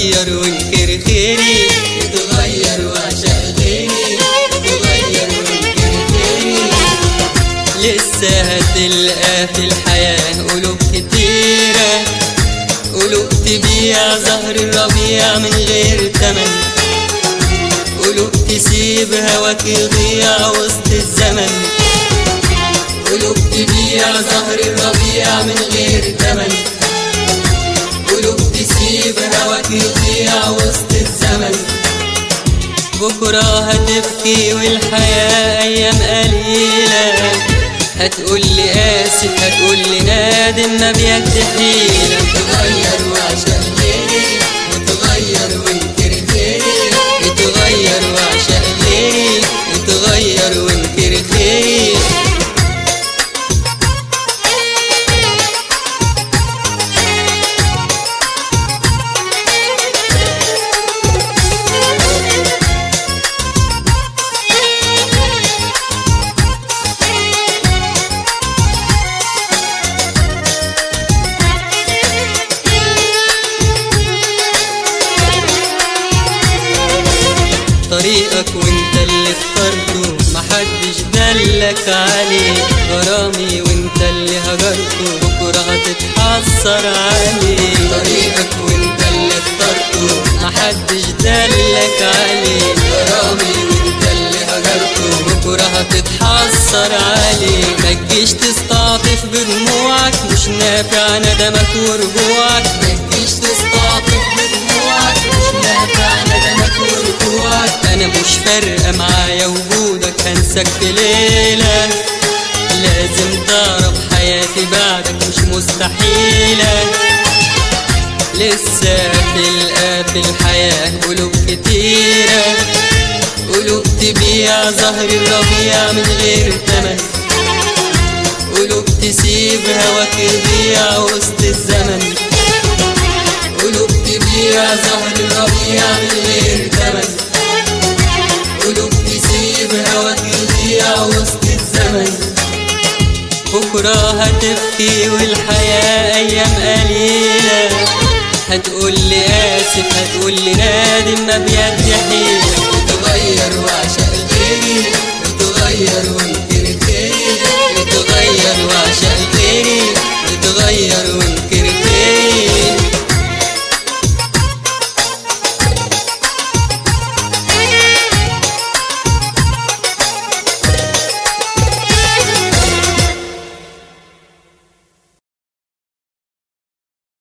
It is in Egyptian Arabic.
تغير وانكر خيري تغير وعشق غيري تغير وانكر خيري لسه هتلقى في الحياة قلوب كتيرة قلوب تبيع زهر الربيع من غير تمن قلوب تسيب هواك يضيع وسط الزمن قلوب تبيع زهر الربيع من غير تمن قلوب تسيب هواك يضيع وسط الزمن بكرة هتبكي والحياة أيام قليلة هتقول لي آسف هتقول لي نادم ما بيد حيلة تغير وعشق غيري وتغير وانكر خيري اتغير وعشق غيري اتغير وانكر خيري طريقك وانت اللي اخترته محدش دلك عليه غرامي وانت اللي هجرته بكرة هتتحسر عليه طريقك وانت اللي اخترته محدش دلك عليه غرامي وانت اللي هجرته بكرة هتتحسر عليه ما تجيش تستعطف بدموعك مش نافع ندمك ورجوعك ما تجيش تستعطف بدموعك مش نافع ندمك ورجوعك انا مش فارقة معايا وجودك هنساك في ليلة لازم تعرف حياتي بعدك مش مستحيلة لسه تلقى في الحياة قلوب كتيرة قلوب تبيع زهر الربيع من غير تمن قلوب تسيب هواك يضيع وسط الزمن قلوب تبيع زهر الربيع من غير تمن قلوب تسيب هواك يضيع وسط الزمن بكرة هتبكي والحياة أيام قليلة هتقول لي آسف هتقول لي نادم ما بيد حيلة تغير وعشق غيري وتغير وانت